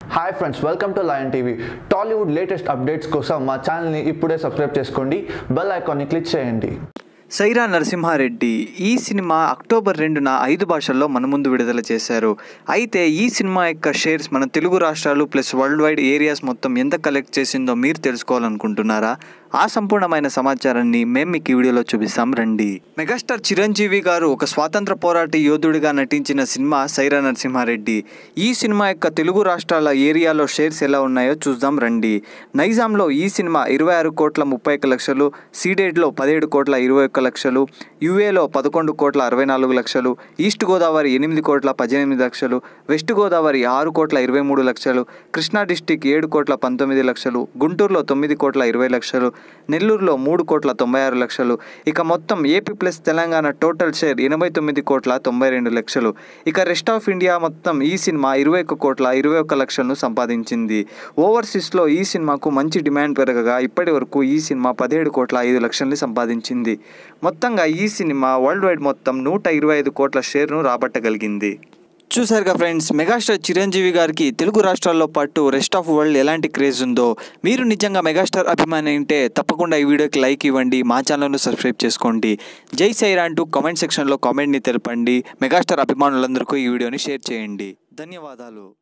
hi friends welcome to Lion TV Tollywood latest updates కోసం మా ఛానల్ని ఇప్పుడే సబ్స్క్రైబ్ చేసుకోండి బెల్ ఐకాన్ని క్లిక్ చేయండి సైరా నరసింహారెడ్డి ఈ సినిమా అక్టోబర్ రెండున ఐదు భాషల్లో మన ముందు విడుదల చేశారు అయితే ఈ సినిమా యొక్క షేర్స్ మన తెలుగు రాష్ట్రాలు ప్లస్ వరల్డ్ వైడ్ ఏరియాస్ మొత్తం ఎంత కలెక్ట్ చేసిందో మీరు తెలుసుకోవాలనుకుంటున్నారా ఆ సంపూర్ణమైన సమాచారాన్ని మేము మీకు ఈ వీడియోలో చూపిస్తాం రండి మెగాస్టార్ చిరంజీవి గారు ఒక స్వాతంత్ర పోరాట యోధుడిగా నటించిన సినిమా సైరా నరసింహారెడ్డి ఈ సినిమా యొక్క తెలుగు రాష్ట్రాల ఏరియాలో షేర్స్ ఎలా ఉన్నాయో చూద్దాం రండి నైజాంలో ఈ సినిమా ఇరవై ఆరు కోట్ల ముప్పై ఒక్క లక్షలు సీడెడ్లో పదిహేడు కోట్ల ఇరవై ఒక్క లక్షలు యుఏలో పదకొండు కోట్ల అరవై నాలుగు లక్షలు ఈస్ట్ గోదావరి ఎనిమిది కోట్ల పద్దెనిమిది లక్షలు వెస్ట్ గోదావరి ఆరు కోట్ల ఇరవై మూడు లక్షలు కృష్ణా డిస్టిక్ ఏడు కోట్ల పంతొమ్మిది లక్షలు గుంటూరులో తొమ్మిది కోట్ల ఇరవై లక్షలు నెల్లూరులో మూడు కోట్ల తొంభై ఆరు లక్షలు ఇక మొత్తం AP plus Telangana total share ఎనభై తొమ్మిది కోట్ల తొంభై రెండు లక్షలు ఇక రెస్ట్ ఆఫ్ ఇండియా మొత్తం ఈ సినిమా ఇరవై ఒక్క కోట్ల ఇరవై ఒక్క లక్షలను సంపాదించింది ఓవర్సీస్లో ఈ సినిమాకు మంచి డిమాండ్ పెరగగా ఇప్పటి వరకు ఈ సినిమా పదిహేడు కోట్ల ఐదు లక్షల్ని సంపాదించింది మొత్తంగా ఈ సినిమా వరల్డ్ వైడ్ మొత్తం నూట ఇరవై ఐదు కోట్ల షేర్ను రాబట్టగలిగింది చూసారుగా ఫ్రెండ్స్ మెగాస్టార్ చిరంజీవి గారికి తెలుగు రాష్ట్రాల్లో పాటు రెస్ట్ ఆఫ్ వరల్డ్ ఎలాంటి క్రేజ్ ఉందో మీరు నిజంగా మెగాస్టార్ అభిమాని అంటే తప్పకుండా ఈ వీడియోకి లైక్ ఇవ్వండి మా ఛానల్ను సబ్స్క్రైబ్ చేసుకోండి జై సైరా అంటూ కామెంట్ సెక్షన్లో కామెంట్ని తెలపండి మెగాస్టార్ అభిమానులందరికీ ఈ వీడియోని షేర్ చేయండి ధన్యవాదాలు